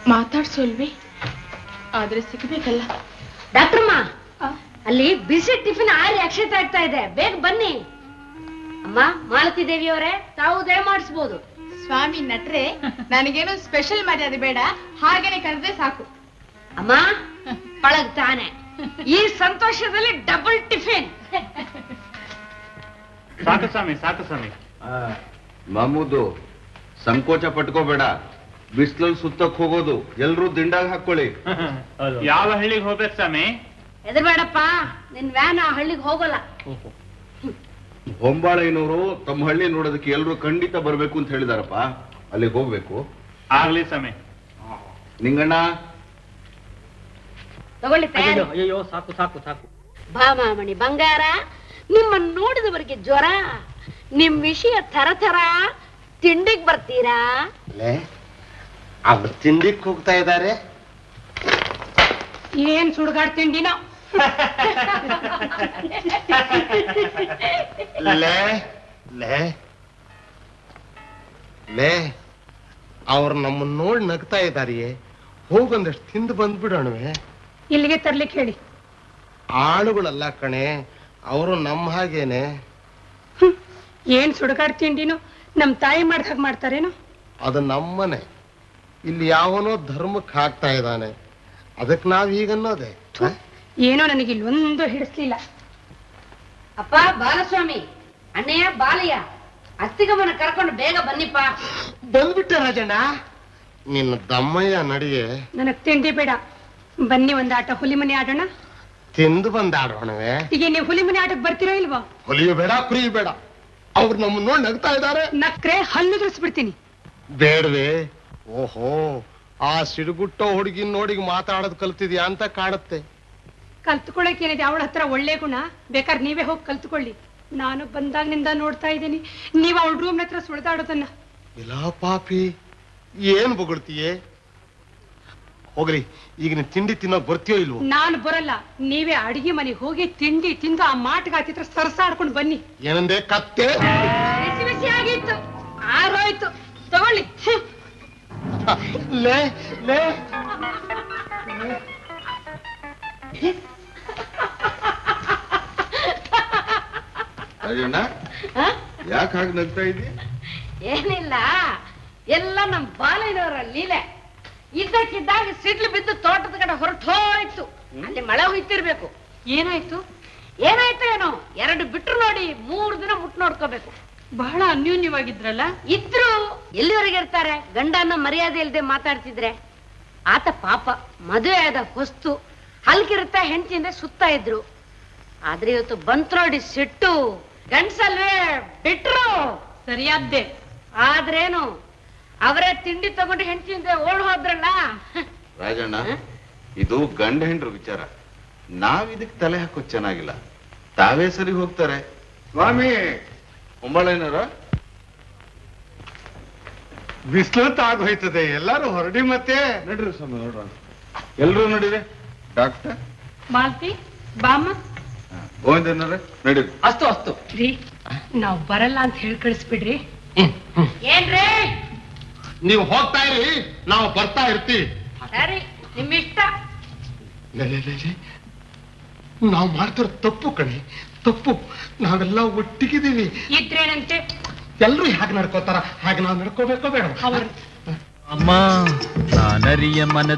ಮಾತಾಡ್ಸೋಲ್ವಿ ಆದ್ರೆ ಸಿಗ್ಬೇಕಲ್ಲ ಡಾಕ್ಟ್ರಮ್ಮ ಅಲ್ಲಿ ಬಿಸಿ ಟಿಫಿನ್ ಆರಿ ಅಕ್ಷತೆ ಆಗ್ತಾ ಇದೆ ಬೇಗ ಬನ್ನಿ ಅಮ್ಮ ಮಾಲತಿ ದೇವಿ ಅವರೇ ತಾವು ದಯಮಾಡಿಸ್ಬೋದು ಸ್ವಾಮಿ ನಟ್ರೆ ನನಗೇನು ಸ್ಪೆಷಲ್ ಮರ್ಯಾದೆ ಬೇಡ ಹಾಗೇನೆ ಕರೆದ್ರೆ ಸಾಕು ಅಮ್ಮ ಒಳಗ್ ತಾನೆ ಈ ಸಂತೋಷದಲ್ಲಿ ಡಬಲ್ ಟಿಫಿನ್ ಸಾಕು ಸ್ವಾಮಿ ಸಾಕು ಸ್ವಾಮಿ ಮಮ್ಮೂದು ಸಂಕೋಚ ಪಟ್ಕೋಬೇಡ ಬಿಸಿಲಲ್ಲಿ ಸುತ್ತಕ್ ಹೋಗೋದು ಎಲ್ರೂ ದಿಂಡಾಗ ಹಾಕೊಳ್ಳಿ ಯಾವ ಹಳ್ಳಿಗೆ ಹೋಗ್ಬೇಕು ಸ್ವಾಮಿ ಹೆದರ್ಬೇಡಪ್ಪ ನಿನ್ ವ್ಯಾನ್ ಆ ಹಳ್ಳಿಗೆ ಹೋಗಲ್ಲ ಹೊಂಬಾಳೆನವರು ತಮ್ಮ ಹಳ್ಳಿ ನೋಡೋದಕ್ಕೆ ಎಲ್ರೂ ಖಂಡಿತ ಬರ್ಬೇಕು ಅಂತ ಹೇಳಿದಾರಪ್ಪ ಅಲ್ಲಿಗೆ ಹೋಗ್ಬೇಕು ಆಗ್ಲಿ ಸ್ವಾಮಿ ನಿಂಗಣ್ಣ ತಗೊಳ್ಳಿ ತಯಾರಿ ಅಯ್ಯೋ ಸಾಕು ಸಾಕು ಸಾಕು ಭಾಮಾಮಣಿ ಬಂಗಾರ ನಿಮ್ಮನ್ನ ನೋಡಿದವರಿಗೆ ಜ್ವರ ನಿಮ್ ವಿಷಯ ಥರ ಥರ ತಿಂಡಿಗ್ ಬರ್ತೀರಾ ಅವ್ರು ತಿಂಡಿಕ್ ಹೋಗ್ತಾ ಇದ್ದಾರೆ ಏನ್ ಸುಡ್ಗಾಡ್ ತಿಂಡಿನೋ ಲೇ ಲೇ ಲೇ ಅವ್ರು ನಮ್ಮನ್ನ ನೋಡಿ ನಗ್ತಾ ಇದ್ದಾರಿಯೇ ಹೋಗೊಂದಷ್ಟು ತಿಂದು ಬಂದ್ಬಿಡೋಣವೆ ಇಲ್ಲಿಗೆ ತರ್ಲಿಕ್ಕೆ ಹೇಳಿ ಆಳುಗಳಲ್ಲ ಕಣೆ ಅವರು ನಮ್ಮ ಹಾಗೇನೆ ಏನ್ ಸುಡ್ಗಾಡ್ ತಿಂಡಿನೋ ನಮ್ ತಾಯಿ ಮಾಡ್ದ ಹಾಗೆ ಮಾಡ್ತಾರೇನೋ ಅದು ನಮ್ಮನೆ ಇಲ್ಲಿ ಯಾವನೋ ಧರ್ಮಕ್ಕೆ ಹಾಕ್ತಾ ಇದ್ದಾನೆ ಅದಕ್ಕೆ ನಾವ್ ಹೀಗನ್ನೋದೆ ಹ? ಏನೋ ನನಗೆ ಇಲ್ಲೊಂದು ಹಿಡಿಸ್ಲಿಲ್ಲ ಅಪ್ಪ ಬಾಲಸ್ವಾಮಿ ಅಣ್ಣಯ್ಯ ಬಾಲಯ್ಯ ಅತ್ತಿಗಮ್ಮನ ಕರ್ಕೊಂಡು ಬೇಗ ಬನ್ನಿಪ್ಪ ಬಂದ್ಬಿಟ್ಟೆ ರಾಜಣ್ಣ ನಿನ್ನ ದಮ್ಮಯ್ಯ ನಡಿಗೆ ನನಗ್ ತಿಂಡಿ ಬೇಡ ಬನ್ನಿ ಒಂದ್ ಆಟ ಹುಲಿ ಮನೆ ಆಡೋಣ ತಿಂದು ಬಂದಾಡೋಣವೆ ಈಗ ನೀವು ಹುಲಿ ಮನೆ ಆಟಕ್ಕೆ ಬರ್ತೀರೋ ಇಲ್ವೋ ಹೊಲಿಯು ಬೇಡ ಕುರಿಯು ಬೇಡ ಅವ್ರು ನಮ್ಮನ್ನ ನೋಡಿ ನಗ್ತಾ ಇದ್ದಾರೆ ನಕ್ರೆ ಹಲ್ಲು ದುರಿಸ್ಬಿಡ್ತೀನಿ ಬೇಡವೆ ಓಹೋ ಆ ಸಿಡುಗುಟ್ಟೋ ಹುಡುಗಿ ನೋಡಿ ಮಾತಾಡೋದ್ ಕಲ್ತಿದ್ಯಾ ಅಂತ ಕಾಣುತ್ತೆ ಕಲ್ತ್ಕೊಳಕ್ ಏನಿದೆ ಅವಳ ಹತ್ರ ಒಳ್ಳೆ ಗುಣ ಬೇಕಾದ್ರೆ ನೀವೇ ಹೋಗಿ ಕಲ್ತ್ಕೊಳ್ಳಿ ನಾನು ಬಂದಾಗ್ನಿಂದ ನೋಡ್ತಾ ಇದ್ದೀನಿ ನೀವು ಅವಳ ರೂಮ್ ಹತ್ರ ಸುಳಿದಾಡೋದನ್ನ ಇಲ್ಲ ಪಾಪಿ ಏನ್ ಬೊಗಳ್ತೀಯೇ ಹೋಗ್ರಿ ಈಗ ನೀನ್ ತಿಂಡಿ ತಿನ್ನೋಕ್ ಬರ್ತೀಯೋ ಇಲ್ವೋ ನಾನು ಬರಲ್ಲ ನೀವೇ ಅಡಿಗೆ ಮನೆಗೆ ಹೋಗಿ ತಿಂಡಿ ತಿಂದು ಆ ಮಾಟ್ಗ ಹತ್ತಿರ ಸರಸಾಡ್ಕೊಂಡು ಬನ್ನಿ ಏನಂದೆ ಕತ್ತೆ ಬಿಸಿ ಬಿಸಿ ಆಗಿತ್ತು ಆರೋಯ್ತು ತಗೊಳ್ಳಿ ಹ್ಮ್. ಲೇ ಲೇ ರಾಜಣ್ಣ ಹ? ಯಾಕೆ ಹಾಗೆ ನಗ್ತಾ ಇದ್ದಿ ಏನಿಲ್ಲ ಎಲ್ಲ ನಮ್ ಬಾಲಯ್ಯನವರ ಲೀಲೆ ಇದ್ದಕ್ಕಿದ್ದಾಗ ಸಿಡ್ಲು ಬಿದ್ದು ತೋಟದ ಕಡೆ ಹೊರಟು ಹೋಯ್ತು ಅಲ್ಲಿ ಮಳೆ ಹೋಯ್ತಿರ್ಬೇಕು ಏನಾಯ್ತು ಏನಾಯ್ತು ಏನೋ ಎರಡು ಬಿಟ್ರು ನೋಡಿ ಮೂರು ದಿನ ಮುಟ್ ನೋಡ್ಕೋಬೇಕು ಬಹಳ ಅನ್ಯೂನ್ಯವಾಗಿದ್ರಲ್ಲ ಇದ್ರು ಎಲ್ಲಿವರೆಗೆ ಇರ್ತಾರೆ ಗಂಡನ ಮರ್ಯಾದೆ ಇಲ್ಲದೆ ಮಾತಾಡ್ತಿದ್ರೆ ಆತ ಪಾಪ ಮದುವೆ ಆದ ಹೊಸ್ತು ಹಲ್ಕಿರುತ್ತೆ ಹೆಂಡತಿಯಿಂದ ಸುತ್ತಾ ಇದ್ರು ಆದ್ರೆ ಇವತ್ತು ಬಂತ್ರೋಡಿ ಸಿಟ್ಟು ಗಂಡ್ಸಲ್ವೇ ಬಿಟ್ರು ಸರಿಯಾದ್ದೆ ಆದ್ರೇನು ಅವರೇ ತಿಂಡಿ ತಗೊಂಡು ಹೆಂಡತಿಯಿಂದ ಓಡ್ ಹೋದ್ರಲ್ಲ ರಾಜಣ್ಣ ಇದು ಗಂಡ ಹೆಂಡ್ರ ವಿಚಾರ ನಾವ್ ಇದಕ್ ತಲೆ ಹಾಕೋದ್ ಚೆನ್ನಾಗಿಲ್ಲ ತಾವೇ ಸರಿ ಹೋಗ್ತಾರೆ ಸ್ವಾಮಿ ಹೊಂಬಾಳೆನರ ಬಿಸಿಲೊತ್ತಾಗ ಹೋಯ್ತದೆ ಎಲ್ಲಾರು ಹೊರಡಿ ಮತ್ತೆ ನಡ್ರಿ ಸ್ವಾಮಿ ನೋಡ್ರ ಎಲ್ರೂ ನಡೀರಿ ಡಾಕ್ಟರ್ ಮಾಲ್ತಿ ಬಾಮ ಗೋವಿಂದನವ್ರೆ ನಡೀರಿ ಅಸ್ತು ಅಸ್ತು ರೀ ನಾವ್ ಬರಲ್ಲ ಅಂತ ಹೇಳಿ ಕಳಿಸ್ಬಿಡ್ರಿ ಏನ್ರಿ ನೀವು ಹೋಗ್ತಾ ಇರಿ ನಾವು ಬರ್ತಾ ಇರ್ತೀವಿ ಸರಿ ನಿಮ್ ಇಷ್ಟ ಲೇ, ಲೇ, ಲೇ, ಲೇ. ನಾವು ಮಾಡ್ತಿರೋ ತಪ್ಪು ಕಣೆ ತಪ್ಪು ನಾವೆಲ್ಲ ಒಟ್ಟಿಗಿದ್ದೀವಿ ಇದ್ರೇನಂತೆ ಎಲ್ರು ಹೇಗೆ ನಡ್ಕೋತಾರ ಹಾಗೆ ನಾವು ನಡ್ಕೋಬೇಕೋ ಬೇಡ ಅವ್ರು ಅಮ್ಮ ನಾನರಿಯ ಮನ